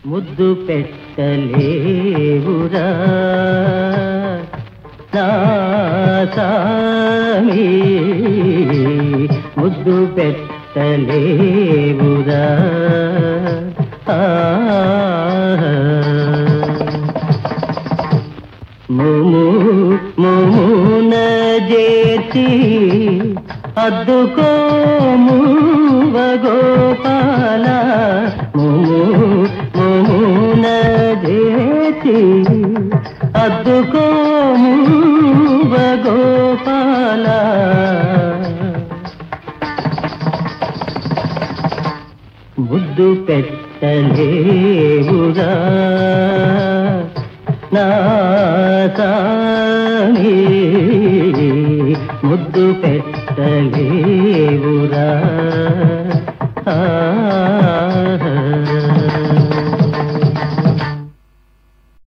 ముద్దు పెట్టలేవురా నా సామి ముద్దు పెట్టలేవురా ముము ముమున చేసి అద్దుకోము గోపాల ముము ముమున చేసి అద్దుకోము గోపాల ముద్దు పెట్టలేవురా నా సామి ముద్దు పెట్టలేవురా